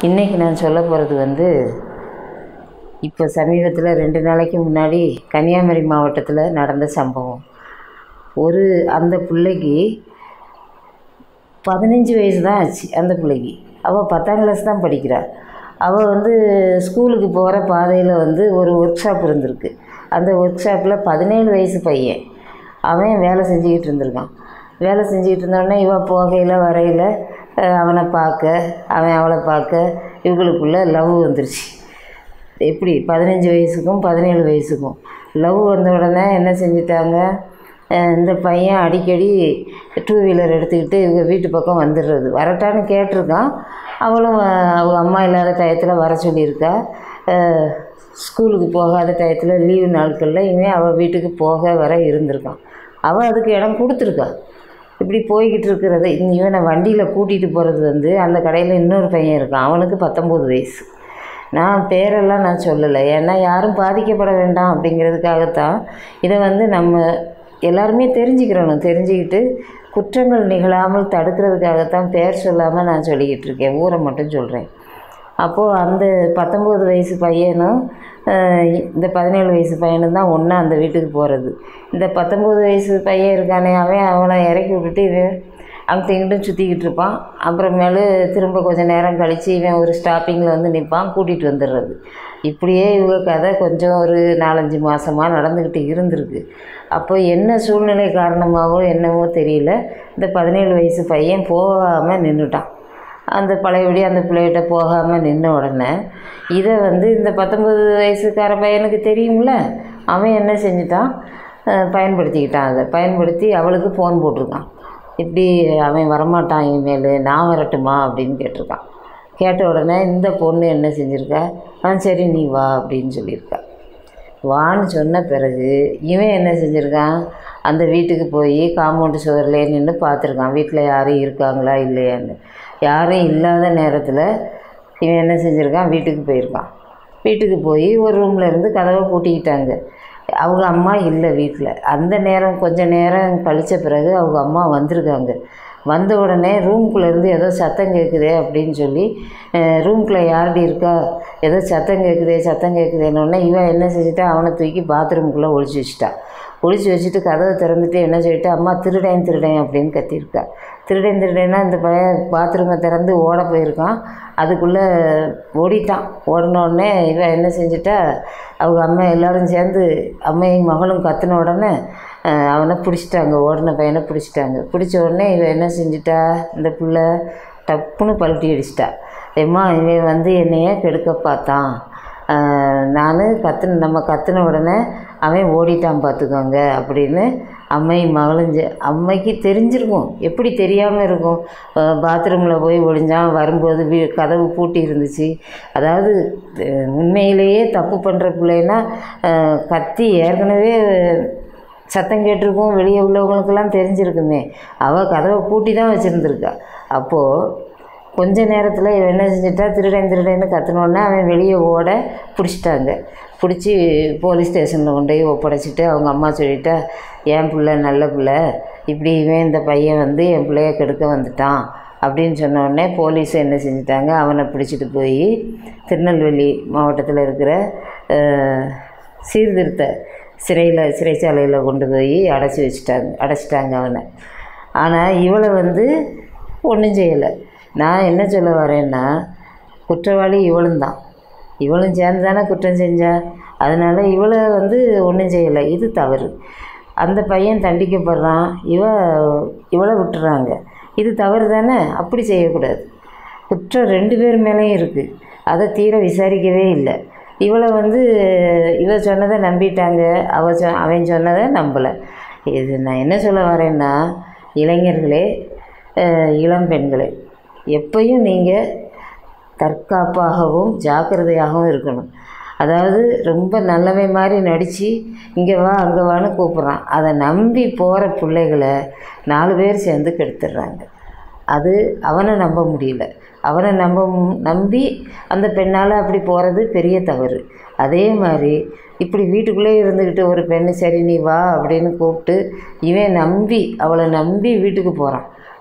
இன்றைக்கி நான் சொல்ல போகிறது வந்து இப்போ சமீபத்தில் ரெண்டு நாளைக்கு முன்னாடி கன்னியாகுமரி மாவட்டத்தில் நடந்த சம்பவம் ஒரு அந்த பிள்ளைக்கு பதினஞ்சு வயசு தான் ஆச்சு அந்த பிள்ளைக்கு அவள் பத்தாம் கிளாஸ் தான் படிக்கிறா அவள் வந்து ஸ்கூலுக்கு போகிற பாதையில் வந்து ஒரு ஒர்க் ஷாப் இருந்திருக்கு அந்த ஒர்க் ஷாப்பில் பதினேழு வயசு பையன் அவன் வேலை செஞ்சுக்கிட்டு இருந்திருக்கான் வேலை செஞ்சுக்கிட்டு இருந்தோடனே இவள் போகையில் வரையில் அஹ், அவனை பார்க்க அவன் அவளை பார்க்க இவங்களுக்குள்ள லவ் வந்துருச்சு எப்படி பதினஞ்சு வயசுக்கும் பதினேழு வயசுக்கும் லவ் வந்த உடனே என்ன செஞ்சிட்டாங்க அஹ் இந்த பையன் அடிக்கடி டூ வீலர் எடுத்துக்கிட்டு இவங்க வீட்டு பக்கம் வந்துடுறது வரட்டான்னு கேட்டிருக்கான் அவளும் அஹ், அவங்க அம்மா இல்லாத டயத்தில் வர சொல்லியிருக்கா அஹ், ஸ்கூலுக்கு போகாத டயத்தில் லீவு நாட்களில் இவன் அவள் வீட்டுக்கு போக வர இருந்திருக்கான் அவள் அதுக்கு இடம் கொடுத்துருக்கா இப்படி போய்கிட்டு இருக்கிறது இவனை வண்டியில் கூட்டிகிட்டு போகிறது வந்து அந்த கடையில் இன்னொரு பையன் இருக்கான் அவனுக்கு பத்தொம்போது வயசு நான் பேரெல்லாம் நான் சொல்லலை ஏன்னா யாரும் பாதிக்கப்பட வேண்டாம் அப்படிங்கிறதுக்காகத்தான் இதை வந்து நம்ம எல்லாருமே தெரிஞ்சுக்கிறணும் தெரிஞ்சுக்கிட்டு குற்றங்கள் நிகழாமல் தடுக்கிறதுக்காகத்தான் பேர் சொல்லாமல் நான் சொல்லிக்கிட்டு இருக்கேன் ஊரை மட்டும் சொல்கிறேன் அப்போது அந்த பத்தொம்போது வயசு பையனும் அஹ், இந்த பதினேழு வயசு பையனும் தான் ஒன்றா அந்த வீட்டுக்கு போகிறது இந்த பத்தொம்போது வயசு பையன் இருக்கானே அவன் அவனை இறக்கி விட்டுட்டு இவன் அங்கிட்டும் இங்கிட்டும் சுற்றிக்கிட்டு இருப்பான் அப்புறமேலு திரும்ப கொஞ்சம் நேரம் கழித்து இவன் ஒரு ஸ்டாப்பிங்கில் வந்து நிற்பான் கூட்டிகிட்டு வந்துடுறது இப்படியே இவங்க கதை கொஞ்சம் ஒரு நாலஞ்சு மாதமாக நடந்துக்கிட்டு இருந்திருக்கு அப்போ என்ன சூழ்நிலை காரணமாகவோ என்னவோ தெரியல இந்த பதினேழு வயசு பையன் போகாமல் நின்றுட்டான் அந்த பழையபடி அந்த பிள்ளைகிட்ட போகாமல் நின்ன உடனே இதை வந்து இந்த பத்தொம்பது வயசுக்கார பையனுக்கு தெரியும்ல அவன் என்ன செஞ்சிட்டான் அஹ் பயன்படுத்திக்கிட்டான் அதை பயன்படுத்தி அவளுக்கு ஃபோன் போட்டிருக்கான் இப்படி அவன் வரமாட்டான் இனிமேல் நான் வரட்டுமா அப்படின்னு கேட்டிருக்கான் கேட்ட உடனே இந்த பொண்ணு என்ன செஞ்சுருக்கா ஆ சரி நீ வா அப்படின்னு சொல்லியிருக்கா வான்னு சொன்ன பிறகு இவன் என்ன செஞ்சுருக்கான் அந்த வீட்டுக்கு போய் காம்பவுண்டு சுவர்லேயே நின்று பார்த்துருக்கான் வீட்டில் யாரும் இருக்காங்களா இல்லையான்னு யாரும் இல்லாத நேரத்தில் இவன் என்ன செஞ்சுருக்கான் வீட்டுக்கு போயிருக்கான் வீட்டுக்கு போய் ஒரு ரூமில் இருந்து கதவை பூட்டிக்கிட்டாங்க அவங்க அம்மா இல்லை வீட்டில் அந்த நேரம் கொஞ்ச நேரம் கழித்த பிறகு அவங்க அம்மா வந்திருக்காங்க வந்த உடனே ரூம்குள்ளே இருந்து ஏதோ சத்தம் கேட்குதே அப்படின்னு சொல்லி ரூம்குள்ளே யாரடி இருக்கா ஏதோ சத்தம் கேட்குதே சத்தம் கேட்குதேன்னு உடனே இவன் என்ன செஞ்சுட்டா அவனை தூக்கி பாத்ரூம்குள்ளே ஒளிச்சு வச்சுட்டா ஒளிச்சு வச்சுட்டு கதவை திறந்துட்டு என்ன சொல்லிட்டு அம்மா திருடேன் திருடேன் அப்படின்னு கத்தியிருக்கா திருடேன் திருடேன்னா இந்த பையன் பாத்ரூமை திறந்து ஓட போயிருக்கான் அதுக்குள்ளே ஓடிட்டான் ஓடின உடனே இவன் என்ன செஞ்சிட்டா அவங்க அம்மா எல்லாரும் சேர்ந்து அம்மையும் மகளும் கத்தின உடனே அஹ், அவனை பிடிச்சிட்டாங்க ஓடின பையனை பிடிச்சிட்டாங்க பிடிச்ச உடனே இவன் என்ன செஞ்சிட்டா இந்த புள்ள டப்புன்னு பல்ட்டி அடிச்சிட்டா ஏம்மா இவன் வந்து என்னைய கெடுக்க பார்த்தான் நான் கத்துன நம்ம கத்துன உடனே அவன் ஓடிட்டான் பார்த்துக்கோங்க அப்படின்னு அம்மை மகளும் செ- அம்மைக்கு தெரிஞ்சிருக்கும் எப்படி தெரியாமல் இருக்கும் பாத்ரூமில் போய் ஒளிஞ்சான் வரும்போது வீ கதவு பூட்டி இருந்துச்சு அதாவது அஹ், உண்மையிலேயே தப்பு பண்ணுற பிள்ளைன்னா அஹ், கத்தி ஏற்கனவே சத்தம் கேட்டிருக்கும் வெளியே உள்ளவங்களுக்கெல்லாம் தெரிஞ்சிருக்குமே அவள் கதவை பூட்டி தான் வச்சுருந்துருக்கா அப்போது கொஞ்ச நேரத்தில் இவன் என்ன செஞ்சிட்டா திருடன் திருடன்னு கத்துனோடனே அவன் வெளியே ஓட பிடிச்சிட்டாங்க பிடிச்சி போலீஸ் ஸ்டேஷனில் கொண்டு போய் ஒப்படைச்சிட்டு அவங்க அம்மா சொல்லிட்டா என் பிள்ளை நல்ல பிள்ளை இப்படி இவன் இந்த பையன் வந்து என் பிள்ளைய கெடுக்க வந்துட்டான் அப்படின்னு சொன்ன உடனே போலீஸ் என்ன செஞ்சிட்டாங்க அவனை பிடிச்சிட்டு போய் திருநெல்வேலி மாவட்டத்தில் இருக்கிற அஹ், சீர்திருத்த சிறையில் சிறைச்சாலையில் கொண்டு போய் அடைச்சி வச்சுட்டாங்க அடைச்சிட்டாங்க அவனை ஆனால் இவளை வந்து ஒன்றும் செய்யலை நான் என்ன சொல்ல வரேன்னா குற்றவாளி இவளும் தான் இவளும் சேர்ந்து தானே குற்றம் செஞ்சா அதனால் இவளை வந்து ஒன்றும் செய்யலை இது தவறு அந்த பையன் தண்டிக்கப்படுறான் இவ இவளை விட்டுறாங்க இது தவறு தானே அப்படி செய்யக்கூடாது குற்றம் ரெண்டு பேர் மேலேயும் இருக்குது அதை தீர விசாரிக்கவே இல்லை இவளை வந்து இவ சொன்னதை நம்பிட்டாங்க அவ சொ அவன் சொன்னதை நம்பலை இது நான் என்ன சொல்ல வரேன்னா இளைஞர்களே அஹ், இளம் பெண்களே எப்பயும் நீங்கள் தற்காப்பாகவும் ஜாக்கிரதையாகவும் இருக்கணும் அதாவது ரொம்ப நல்லவன் மாதிரி நடித்து இங்கே வா அங்கே வான்னு கூப்பிட்றான் அதை நம்பி போகிற பிள்ளைகளை நாலு பேர் சேர்ந்து கெடுத்துடுறாங்க அது அவனை நம்ப முடியல அவனை நம்ப மு- நம்பி அந்த பெண்ணால் அப்படி போகிறது பெரிய தவறு அதே மாதிரி இப்படி வீட்டுக்குள்ளே இருந்துக்கிட்டு ஒரு பெண்ணு சரி நீ வா அப்படின்னு கூப்பிட்டு இவன் நம்பி அவளை நம்பி வீட்டுக்கு போகிறான்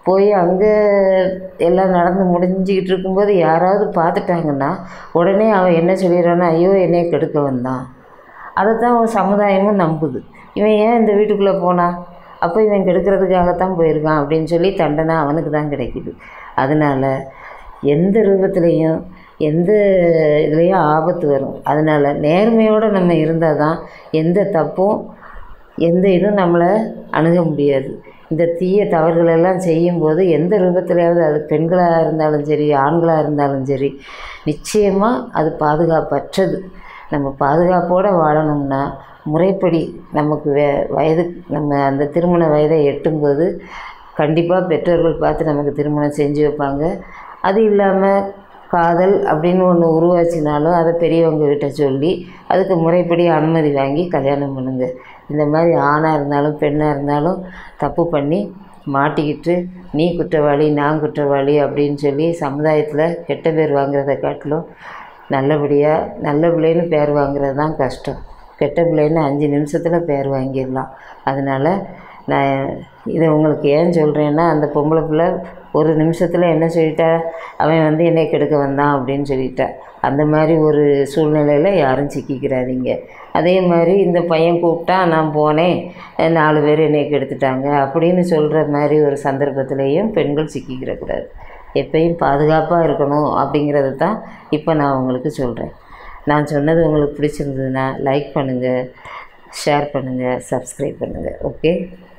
போய் அங்கே எல்லாம் நடந்து முடிஞ்சுக்கிட்டு இருக்கும்போது யாராவது பார்த்துட்டாங்கன்னா உடனே அவன் என்ன சொல்லிடுறான்னா ஐயோ என்னைய கெடுக்க வந்தான் அதைத்தான் அவன் சமுதாயமும் நம்புது இவன் ஏன் இந்த வீட்டுக்குள்ளே போனான் அப்போ இவன் கெடுக்கிறதுக்காகத்தான் போயிருக்கான் அப்படின்னு சொல்லி தண்டனை அவனுக்கு தான் கிடைக்குது அதனால் எந்த ரூபத்துலேயும் எந்த இதுலேயும் ஆபத்து வரும் அதனால் நேர்மையோடு நம்ம இருந்தால் தான் எந்த தப்பும் எந்த இதுவும் நம்மளை அணுக முடியாது இந்த தீய தவறுகளெல்லாம் செய்யும்போது எந்த ரூபத்திலையாவது அது பெண்களாக இருந்தாலும் சரி ஆண்களாக இருந்தாலும் சரி நிச்சயமாக அது பாதுகாப்பற்றது நம்ம பாதுகாப்போடு வாழணும்னா முறைப்படி நமக்கு வே வயது நம்ம அந்த திருமண வயதை எட்டும்போது கண்டிப்பாக பெற்றோர்கள் பார்த்து நமக்கு திருமணம் செஞ்சு வைப்பாங்க அது இல்லாமல் காதல் அப்படின்னு ஒன்று உருவாச்சினாலும் அதை பெரியவங்க கிட்ட சொல்லி அதுக்கு முறைப்படி அனுமதி வாங்கி கல்யாணம் பண்ணுங்க இந்த மாதிரி ஆணாக இருந்தாலும் பெண்ணாக இருந்தாலும் தப்பு பண்ணி மாட்டிக்கிட்டு நீ குற்றவாளி நான் குற்றவாளி அப்படின்னு சொல்லி சமுதாயத்தில் கெட்ட பேர் வாங்குறதை காட்டிலும் நல்லபடியாக நல்ல பிள்ளைன்னு பேர் வாங்குறது தான் கஷ்டம் கெட்ட பிள்ளைன்னு அஞ்சு நிமிஷத்தில் பேர் வாங்கிடலாம் அதனால் நான் இதை உங்களுக்கு ஏன் சொல்கிறேன்னா அந்த பொம்பளை பிள்ளை ஒரு நிமிஷத்தில் என்ன சொல்லிட்டா அவன் வந்து என்னை கெடுக்க வந்தான் அப்படின்னு சொல்லிட்டா அந்த மாதிரி ஒரு சூழ்நிலையில் யாரும் சிக்கிக்கிறாதீங்க அதே மாதிரி இந்த பையன் கூப்பிட்டா நான் போனேன் நாலு பேர் என்னை கெடுத்துட்டாங்க அப்படின்னு சொல்கிற மாதிரி ஒரு சந்தர்ப்பத்திலையும் பெண்கள் சிக்கிக்கிறக்கூடாது எப்பயும் பாதுகாப்பாக இருக்கணும் அப்படிங்கிறது தான் இப்போ நான் உங்களுக்கு சொல்கிறேன் நான் சொன்னது உங்களுக்கு பிடிச்சிருந்ததுன்னா லைக் பண்ணுங்கள் ஷேர் பண்ணுங்கள் சப்ஸ்கிரைப் பண்ணுங்கள் ஓகே